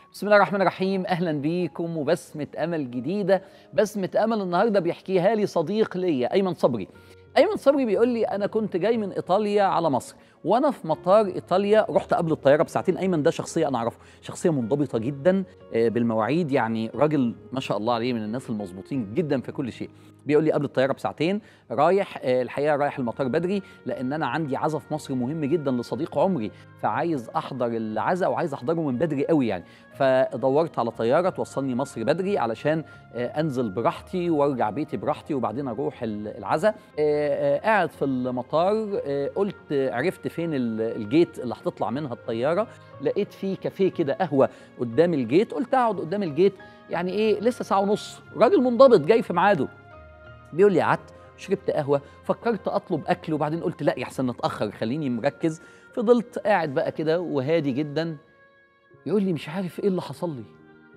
بسم الله الرحمن الرحيم اهلا بيكم وبسمه امل جديده بسمه امل النهارده بيحكيها لي صديق ليا ايمن صبري ايمن صبري بيقول لي انا كنت جاي من ايطاليا على مصر وانا في مطار ايطاليا رحت قبل الطياره بساعتين ايمن ده شخصيه انا اعرفه شخصيه منضبطه جدا آه، بالمواعيد يعني راجل ما شاء الله عليه من الناس المظبوطين جدا في كل شيء بيقول لي قبل الطياره بساعتين رايح آه، الحقيقه رايح المطار بدري لان انا عندي عزا في مصر مهم جدا لصديق عمري فعايز احضر العزا وعايز احضره من بدري قوي يعني فدورت على طياره توصلني مصر بدري علشان آه، انزل براحتي وارجع بيتي براحتي وبعدين اروح ال- العزا آه، آه، قاعد في المطار آه، قلت آه، عرفت فين ال- الجيت اللي هتطلع منها الطياره لقيت فيه كافيه كده قهوه قدام الجيت قلت اقعد قدام الجيت يعني ايه لسه ساعه ونص راجل منضبط جاي في ميعاده بيقول لي قعدت شربت قهوه فكرت اطلب اكل وبعدين قلت لا يحسن نتاخر خليني مركز فضلت قاعد بقى كده وهادي جدا يقول لي مش عارف ايه اللي حصل لي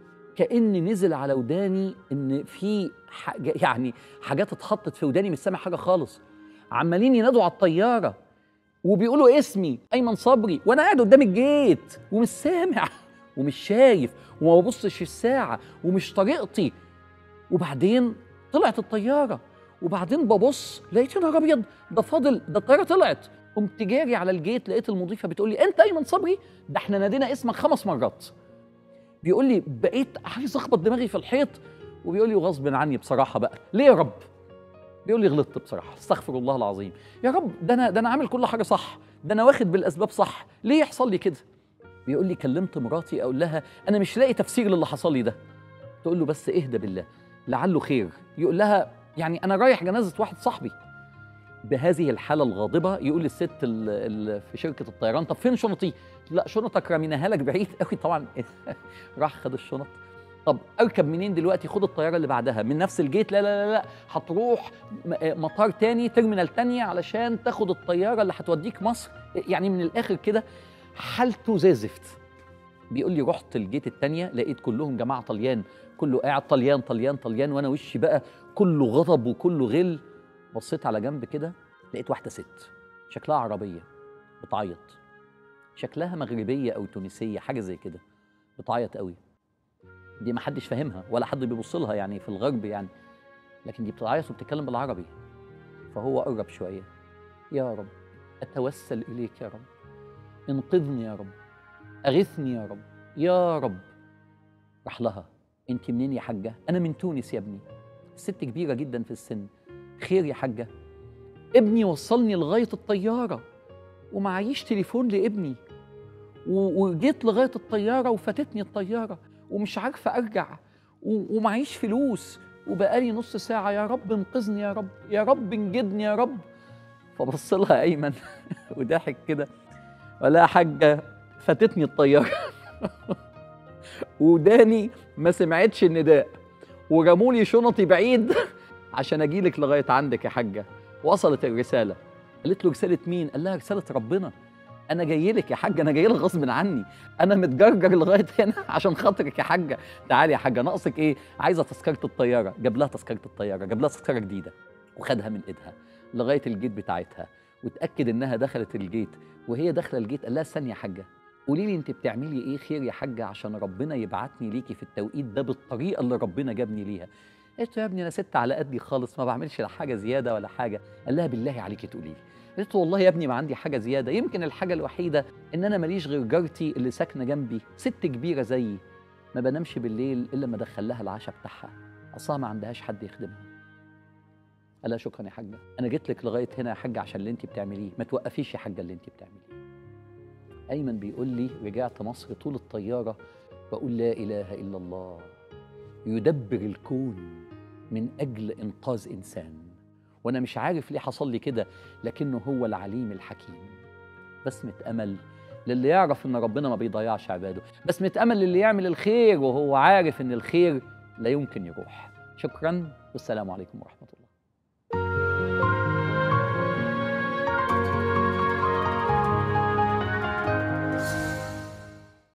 كأن نزل على وداني ان في حاجة يعني حاجات اتحطت في وداني مش سامع حاجه خالص عمالين ينادوا على الطياره وبيقولوا اسمي ايمن صبري وانا قاعد قدام الجيت ومش سامع ومش شايف وما ببصش في الساعه ومش طريقتي وبعدين طلعت الطياره وبعدين ببص لقيت يا نهار ابيض ده فاضل ده الطياره طلعت قمت جاري على الجيت لقيت المضيفه بتقول لي انت ايمن صبري ده احنا نادينا اسمك خمس مرات بيقول لي بقيت عايز اخبط دماغي في الحيط وبيقول لي وغصب عني بصراحه بقى ليه يا رب بيقول لي غلطت بصراحه استغفر الله العظيم يا رب ده انا ده انا عامل كل حاجه صح ده انا واخد بالاسباب صح ليه يحصل لي كده بيقول لي كلمت مراتي اقول لها انا مش لاقي تفسير للي حصل لي ده تقول له بس اهدى بالله لعله خير يقول لها يعني انا رايح جنازه واحد صاحبي بهذه الحاله الغاضبه يقول للست ال- ال- في شركه الطيران طب فين شنطي لا شنطك رميناها لك بعيد قوي طبعا راح خد الشنط طب اركب منين دلوقتي خد الطياره اللي بعدها من نفس الجيت لا لا لا لا هتروح م- آه، مطار تاني ترمينال تانية علشان تاخد الطياره اللي هتوديك مصر يعني من الاخر كده حالته زي الزفت بيقول لي رحت الجيت التانية لقيت كلهم جماعه طليان كله قاعد طليان طليان طليان وانا وشي بقى كله غضب وكله غل بصيت على جنب كده لقيت واحده ست شكلها عربيه بتعيط شكلها مغربيه او تونسيه حاجه زي كده بتعيط قوي دي ما حدش فاهمها ولا حد بيبص لها يعني في الغرب يعني لكن دي بتعيط وبتتكلم بالعربي فهو قرب شويه يا رب اتوسل اليك يا رب انقذني يا رب اغثني يا رب يا رب راح لها انت منين يا حاجه انا من تونس يا ابني الست كبيره جدا في السن خير يا حاجه ابني وصلني لغايه الطياره ومعيش تليفون لابني و- وجيت لغايه الطياره وفاتتني الطياره ومش عارفه ارجع و- ومعيش فلوس وبقالي نص ساعه يا رب انقذني يا رب يا رب انجدني يا رب فبص لها ايمن وضحك كده ولا يا حاجه فاتتني الطياره وداني ما سمعتش النداء ورمولي شنطي بعيد عشان اجيلك لغايه عندك يا حاجه وصلت الرساله قالت له رساله مين قال لها رساله ربنا انا جاي لك يا حاجه انا جاي لك غصب عني انا متجرجر لغايه هنا عشان خاطرك يا حاجه تعالي يا حاجه ناقصك ايه عايزه تذكره الطياره جاب لها تذكره الطياره جاب لها تذكره جديده وخدها من ايدها لغايه الجيت بتاعتها وتاكد انها دخلت الجيت وهي داخله الجيت قال لها استني يا حاجه قولي لي انت بتعملي ايه خير يا حاجه عشان ربنا يبعتني ليكي في التوقيت ده بالطريقه اللي ربنا جابني ليها قالت له يا ابني انا ست على قدي خالص ما بعملش لا حاجه زياده ولا حاجه قال لها بالله عليكي تقولي لي قالت له والله يا ابني ما عندي حاجه زياده يمكن الحاجه الوحيده ان انا ماليش غير جارتي اللي ساكنه جنبي ست كبيره زيي ما بنامش بالليل الا ما ادخل لها العشاء بتاعها اصلا ما عندهاش حد يخدمها قال لها شكرا يا حاجه انا جيت لك لغايه هنا يا حاجه عشان اللي انت بتعمليه ما توقفيش يا حاجه اللي انت بتعمليه ايمن بيقول لي رجعت مصر طول الطياره بقول لا اله الا الله يدبر الكون من اجل انقاذ انسان وانا مش عارف ليه حصل لي كده لكنه هو العليم الحكيم بسمة امل للي يعرف ان ربنا ما بيضيعش عباده بسمة امل للي يعمل الخير وهو عارف ان الخير لا يمكن يروح شكرا والسلام عليكم ورحمه الله